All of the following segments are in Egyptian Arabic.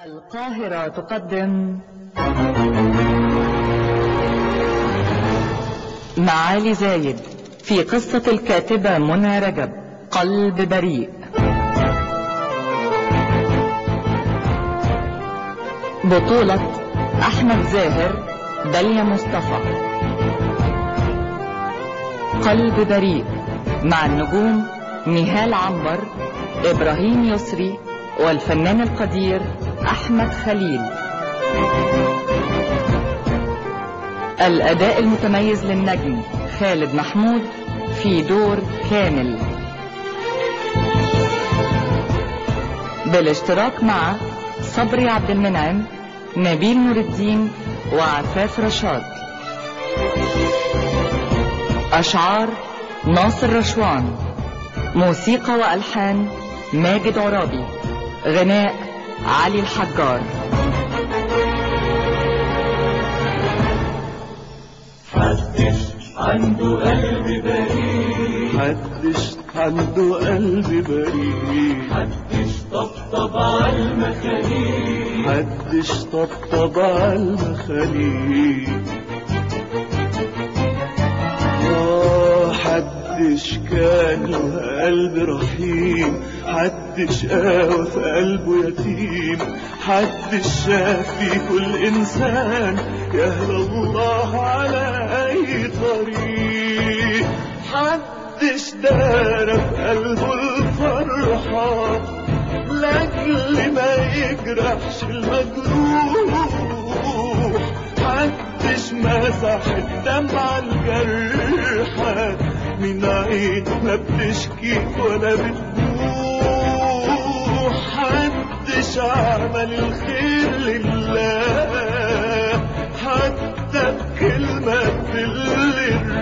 القاهرة تقدم معالي زايد في قصة الكاتبة منى رجب قلب بريء بطولة أحمد زاهر داليا مصطفى قلب بريء مع النجوم نهال عنبر إبراهيم يسري والفنان القدير أحمد خليل الأداء المتميز للنجم خالد محمود في دور كامل بالاشتراك مع صبري عبد المنعم نبيل نور الدين وعفاف رشاد أشعار ناصر رشوان موسيقى وألحان ماجد عرابي غناء علي الحجار حدش عنده قلب بريء محدش عنده قلب بريء حدش طبطب على المخاليق محدش طبطب على المخاليق آه حدش كان له قلب رحيم حدش قاوى في قلبه يتيم حدش شاف في كل إنسان يهدى الله على أي طريق حدش دار في قلبه الفرحة لأجل ما يجرحش المجروح محدش مسح الدمعة الجرحى من عين ما بتشكي ولا بتبوح محدش عمل الخير لله حتى بكلمة تل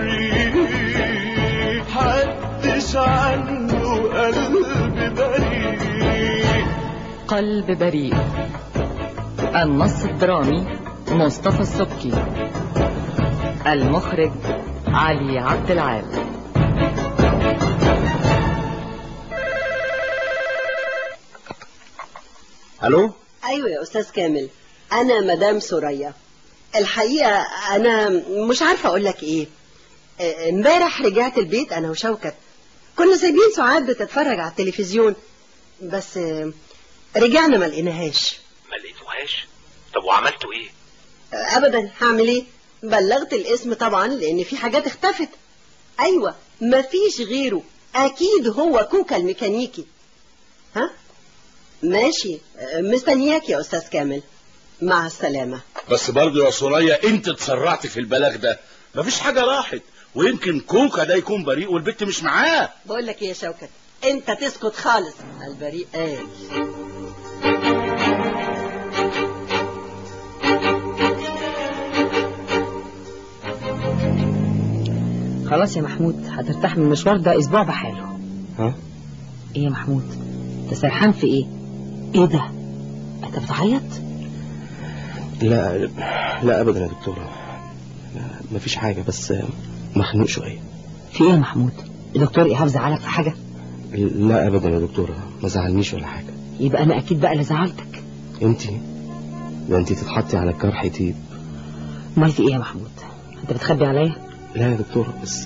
الريح محدش عنده قلب بريء قلب بريء النص الدرامي مصطفى السبكي المخرج علي عبد العال الو ايوه يا استاذ كامل انا مدام سوريا الحقيقه انا مش عارفه اقول لك ايه آه، امبارح رجعت البيت انا وشوكت كنا سايبين سعاد بتتفرج على التلفزيون بس آه، رجعنا ما لقيناهاش ما لقيتوهاش طب وعملتوا ايه آه، ابدا هعمل ايه بلغت الاسم طبعا لان في حاجات اختفت ايوه مفيش غيره اكيد هو كوكا الميكانيكي ها ماشي آه، مستنياك يا استاذ كامل مع السلامه بس برضه يا سوريا انت اتسرعت في البلاغ ده مفيش حاجة راحت ويمكن كوكا ده يكون بريء والبت مش معاه بقول لك ايه يا شوكت انت تسكت خالص البريء قال خلاص يا محمود هترتاح من المشوار ده اسبوع بحاله ها ايه يا محمود انت سرحان في ايه ايه ده انت بتعيط لا لا ابدا يا دكتوره لا مفيش حاجه بس مخنوق شويه في ايه يا محمود الدكتور ايهاب زعلك في حاجه لا ابدا يا دكتوره ما زعلنيش ولا حاجه يبقى انا اكيد بقى اللي زعلتك انت ده انت تتحطي على الجرح تيب امال في ايه يا محمود انت بتخبي عليا لا يا دكتوره بس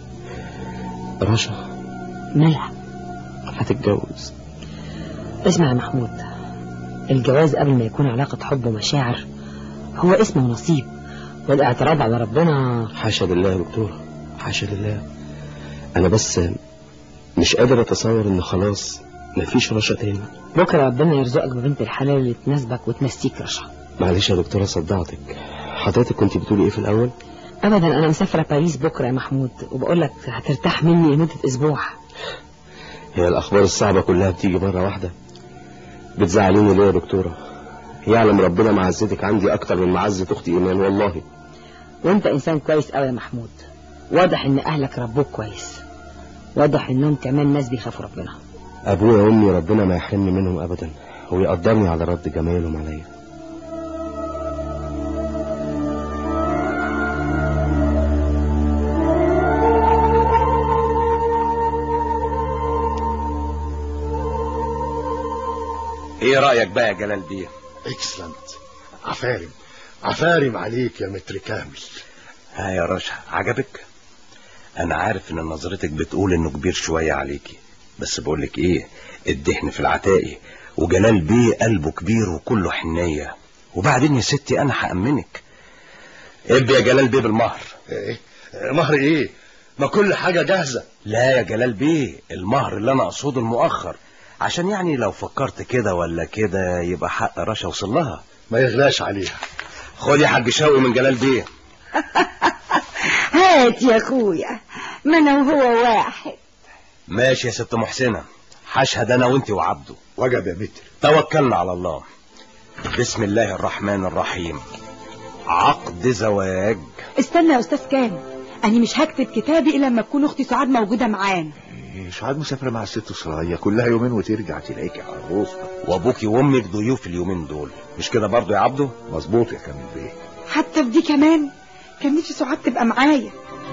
رشا مالها هتتجوز اسمع يا محمود الجواز قبل ما يكون علاقة حب ومشاعر هو اسم ونصيب والاعتراض على ربنا حاشا لله يا دكتوره حاشا لله انا بس مش قادر اتصور ان خلاص مفيش رشا تاني بكرة ربنا يرزقك ببنت الحلال اللي تناسبك وتنسيك رشا معلش يا دكتوره صدعتك حضرتك كنت بتقولي ايه في الاول ابدا انا مسافرة باريس بكرة يا محمود وبقول لك هترتاح مني لمدة اسبوع هي الأخبار الصعبة كلها بتيجي مرة واحدة بتزعليني ليه يا دكتورة يعلم ربنا معزتك عندي أكتر من معزة أختي إيمان والله وانت انسان كويس قوي يا محمود واضح ان اهلك ربوك كويس واضح انهم كمان ناس بيخافوا ربنا أبويا وأمي ربنا ما يحرمني منهم أبدا ويقدرني على رد جمالهم عليا ايه رأيك بقى يا جلال بيه اكسلنت عفارم عفارم عليك يا متر كامل ها يا رشا عجبك انا عارف ان نظرتك بتقول انه كبير شوية عليكي بس بقولك ايه الدهن في العتاقي وجلال بيه قلبه كبير وكله حنية وبعدين يا ستي انا هأمنك ابي يا جلال بيه بالمهر ايه مهر ايه ما كل حاجة جاهزة لا يا جلال بيه المهر اللي انا اقصده المؤخر عشان يعني لو فكرت كده ولا كده يبقى حق رشا وصل لها ما يغلاش عليها خد يا حاج شوقي من جلال بيه هات يا اخويا ما انا وهو واحد ماشي يا ست محسنة هشهد انا وانت وعبده وجب يا متر توكلنا على الله بسم الله الرحمن الرحيم عقد زواج استنى يا استاذ كامل انا مش هكتب كتابي الا لما تكون اختي سعاد موجوده معانا سعاد مسافرة مع الست سرايا كلها يومين وترجع تلاقيكي عروسة وابوكي وامك ضيوف اليومين دول مش كده برضو يا عبده مظبوط يا كامل بيه حتى في دي كمان كان نفسي سعاد تبقى معايا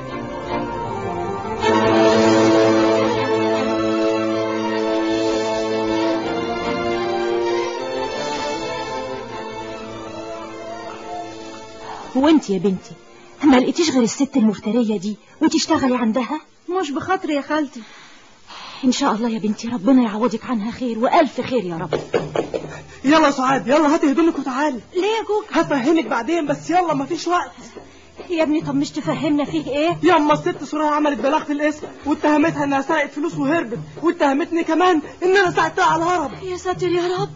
هو انت يا بنتي ما لقيتيش غير الست المفترية دي وتشتغلي عندها مش بخاطري يا خالتي ان شاء الله يا بنتي ربنا يعوضك عنها خير والف خير يا رب يلا يا سعاد يلا هاتي هدومك وتعالي ليه يا جوج هفهمك بعدين بس يلا مفيش وقت يا ابني طب مش تفهمنا فيه ايه ياما الست سرايا عملت بلاغة الاسم واتهمتها انها سرقت فلوس وهربت واتهمتني كمان ان انا ساعدتها على الهرب يا ساتر يا رب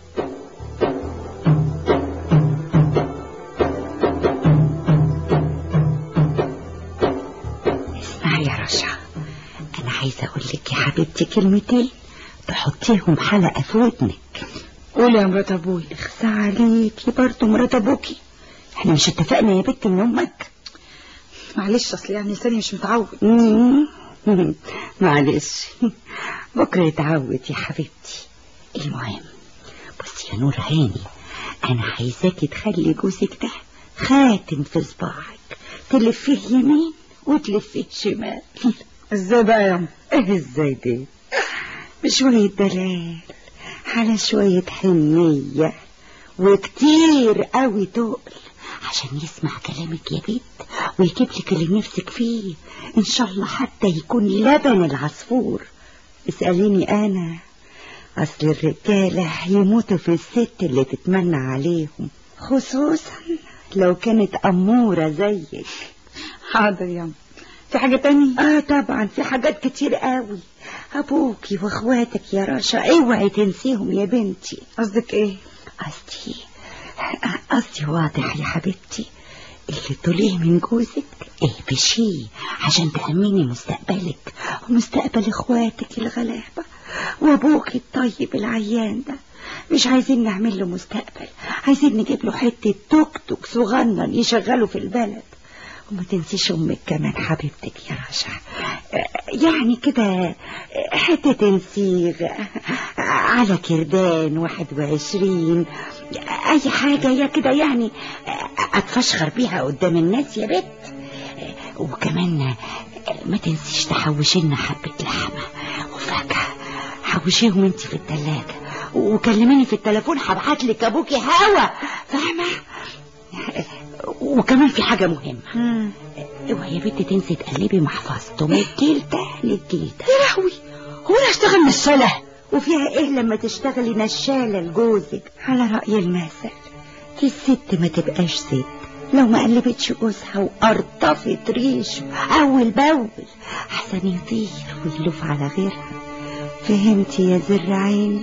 اسمعي يا رشا انا عايزه اقول لك يا حبيبتي كلمتين تحطيهم حلقه في ودنك قولي يا مرات ابوي اخسى عليكي برضه مرات ابوكي احنا مش اتفقنا يا بنت ان امك معلش اصل يعني لساني مش متعود مم. معلش بكره يتعود يا حبيبتي المهم بصي يا نور عيني انا عايزاكي تخلي جوزك ده خاتم في صباعك تلفيه يمين وتلفيه شمال ازاي بقى يا ام ايه ازاي دي بشوية دلال على شوية حنية وكتير قوي تقل عشان يسمع كلامك يا بنت ويجيب لك اللي نفسك فيه ان شاء الله حتى يكون لبن العصفور اسأليني انا اصل الرجالة يموتوا في الست اللي تتمنى عليهم خصوصا لو كانت أمورة زيك حاضر يا ام في حاجة تاني اه طبعا في حاجات كتير قوي ابوكي واخواتك يا رشا اوعي تنسيهم يا بنتي قصدك ايه قصدي قصدي واضح يا حبيبتي اللي تقوليه من جوزك اهبشيه عشان تأمني مستقبلك ومستقبل اخواتك الغلابة وابوك الطيب العيان ده مش عايزين نعمل له مستقبل عايزين نجيب له حتة توك توك صغنن يشغله في البلد وما تنسيش امك كمان حبيبتك يا رشا يعني كده حتة نسيغ على كردان واحد وعشرين اي حاجة يا كده يعني اتفشخر بيها قدام الناس يا بت وكمان ما تنسيش تحوشي لنا حبة لحمة وفاكهة حوشيهم انت في التلاجة وكلميني في التليفون هبعت لك ابوكي هوا فاهمة وكمان في حاجة مهمة اوعي يا بنتي تنسي تقلبي محفظته من الجلدة للجلدة يا لهوي هو انا اشتغل نشالة وفيها ايه لما تشتغلي نشالة لجوزك على رأي المثل في الست ما تبقاش ست لو ما قلبتش جوزها وقرطفت ريشه اول باول احسن يطير ويلوف على غيرها فهمتي يا زر عيني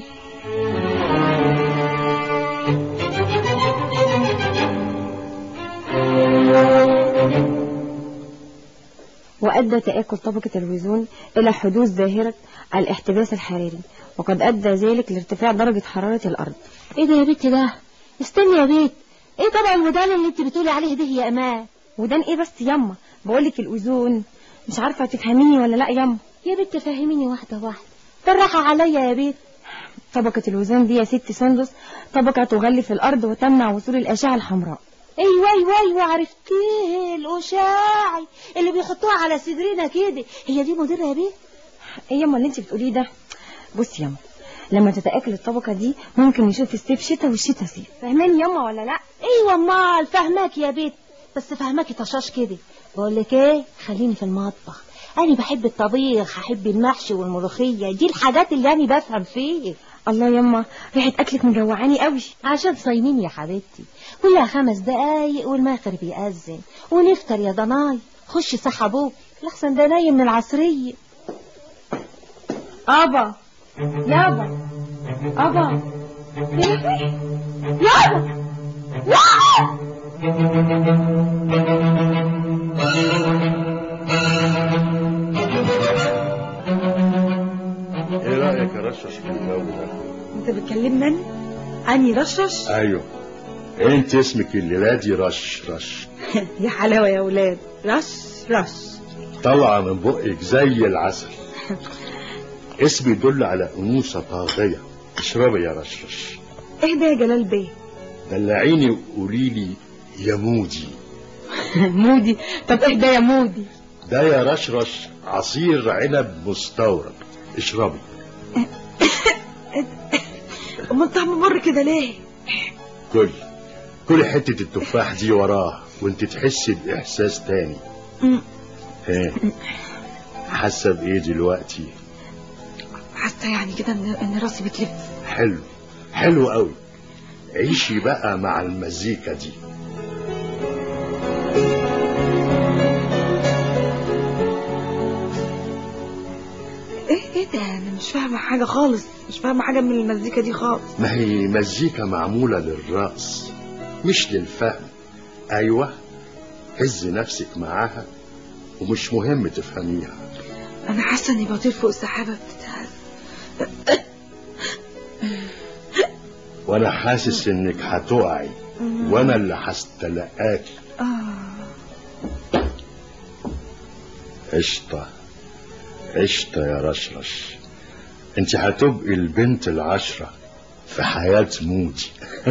وأدى تآكل طبقة الأوزون إلى حدوث ظاهرة الاحتباس الحراري وقد أدى ذلك لارتفاع درجة حرارة الأرض ايه ده يا بنتي ده استني يا بيت ايه طبعا الودان اللي انت بتقولي عليه ده يا امان ودان ايه بس يما بقولك الأوزون مش عارفة تفهميني ولا لا يما يا بنت فهميني واحدة واحدة بالراحة عليا يا بيت طبقة الأوزون دي يا ست سندس طبقة تغلف الأرض وتمنع وصول الأشعة الحمراء ايوه ايوه ايوه عرفتيه الاشاعي اللي بيحطوها على صدرنا كده هي دي مديرة يا بيه ايه يما اللي انت بتقوليه ده بصي يما لما تتاكل الطبقه دي ممكن نشوف الصيف شتاء والشتاء صيف فاهماني ياما ولا لا ايوه امال فهماك يا بيت بس فهماكي طشاش كده بقول لك ايه خليني في المطبخ انا بحب الطبيخ احب المحشي والملوخيه دي الحاجات اللي انا بفهم فيه الله ياما ريحه اكلك مجوعاني قوي عشان صايمين يا حبيبتي كلها خمس دقايق والمغرب يأذن ونفطر يا ضناي خش صح ابوك لحسن ده نايم من العصريه ابا يابا ابا يابا يابا ايه رايك يا رشش في الجو ده انت بتكلمني انا اني رشش ايوه انت اسمك الليله دي رش رش يا حلاوه يا ولاد رش رش طالعه من بقك زي العسل اسمي يدل على انوثه طاغيه اشربي يا رشرش اهدى يا جلال بيه دلعيني وقولي لي يا مودي مودي طب اهدى يا مودي ده يا رشرش عصير عنب مستورد اشربي امال طعمه مر كده ليه كل كل حتة التفاح دي وراه وانت تحسي بإحساس تاني مم. ها حاسة بإيه دلوقتي حاسه يعني كده ان ان راسي بتلف حلو حلو قوي عيشي بقى مع المزيكا دي ايه ايه ده انا مش فاهمه حاجه خالص مش فاهمه حاجه من المزيكا دي خالص ما هي مزيكا معمولة للرقص مش للفهم أيوة هز نفسك معاها ومش مهم تفهميها انا حاسه اني بطير فوق السحابه بتتهز وأنا حاسس إنك هتقعي وأنا اللي هستلقاكي اه قشطة قشطة يا رشرش انت هتبقي البنت العشرة في حياة مودي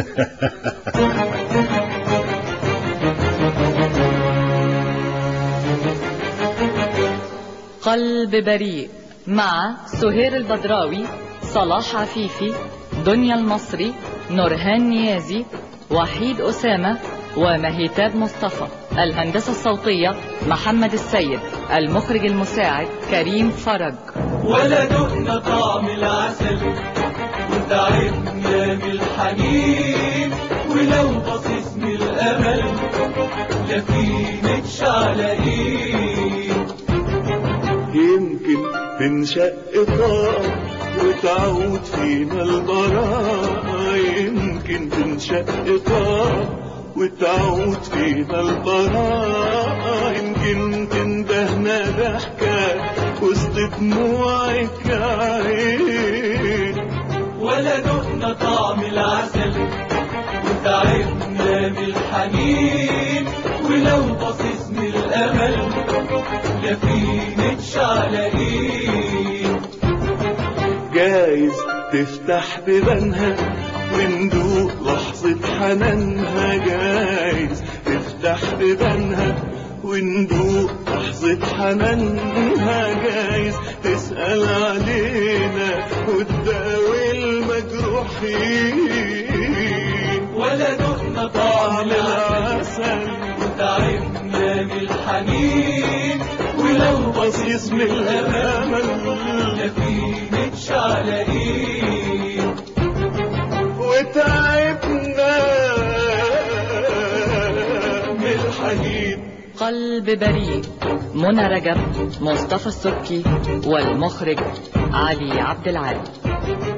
قلب بريء مع سهير البدراوي صلاح عفيفي دنيا المصري نورهان نيازي وحيد أسامة ومهيتاب مصطفى الهندسة الصوتية محمد السيد المخرج المساعد كريم فرج ولا دقنا طعم العسل وتعبنا من الحنين ولو بصيص من الامل لا في متشعلقين يمكن تنشق طاق وتعود فينا البراءة يمكن تنشق طاق وتعود فينا البراءة يمكن تندهنا ضحكة وسط دموعك عين ولا دقنا طعم العسل وتعبنا من الحنين ولو بصيص من الامل لا في متشعلقين جايز تفتح بيبانها وندوق لحظة حنانها جايز تفتح بيبانها وندوق لحظة حنانها جايز تسأل علينا وتداوي المجروحين ولا دقنا طعم العسل وتعبنا من الحنين ولو بصيص من الأمل لا في متشعلقين وتعبنا من الحنين قلب بريء منى رجب مصطفى السبكي والمخرج علي عبد العال